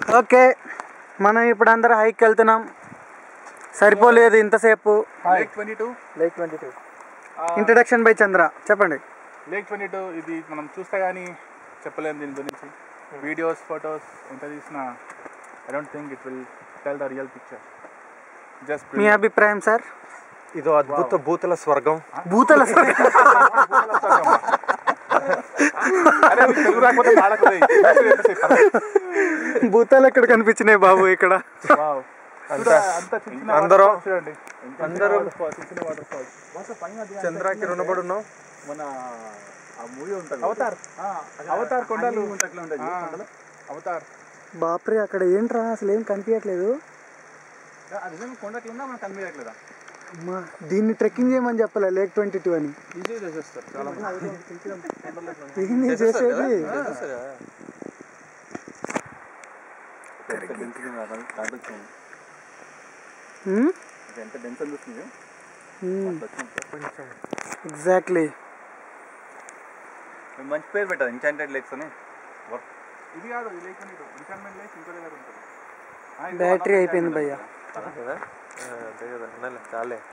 okay మనం ఇప్పుడు అందరం హైక్ వెళ్తున్నాం సరిపోలేదు ఇంతసేపు lake twenty two lake twenty two introduction by Chandra చెప్పండి లేక్ ట్వంటీ టూ ఇది మనం చూస్తే కానీ చెప్పలేము దీని గురించి వీడియోస్ ఫొటోస్ ఎంత తీసినా I don't think it will tell the real picture just మీ అభిప్రాయం సార్ ఇదో అద్భుత భూతల స్వర్గం భూతల అరే మీకు తెలుగు రాకపోతే మాడకలే భూతాలు ఎక్కడ కనిపించినాయి బాబు ఇక్కడ అంత అంత చిన్న అందరూ చూడండి అందరూ చిన్న వాటర్ ఫాల్స్ పైన చంద్రాకి రుణపడి ఉన్నాం మన ఆ మూవీ ఉంటుంది అవతార్ అవతార్ కొండలు ఆ, అవతార్ బాప్రే అక్కడ ఏంట్రా అసలు ఏం కనిపించట్లేదు అది నిజంగా కొండట్లు ఉన్నా మనకు కనిపించట్లేదా అమ్మా దీన్ని ట్రెక్కింగ్ చేయమని చెప్పలే లేక్ ట్వంటీ టూ అని ఈజీగా చేసేస్తారు చాలా మంది ఏంది చేసేది ఎంత డెన్స్ అనిపిస్తుంది ఎగ్జాక్ట్లీ మంచి పేరు పెట్టారు ఎంచాంటెడ్ లేక్స్ అని ఇది కాదు ఈ లేక్ అనేది ఎన్చాన్మెంట్ లేక్ ఇంకో దగ్గర ఉంటుంది బ్యాటరీ అయిపోయింది భయ్యా కదా అంతే కదా చాలే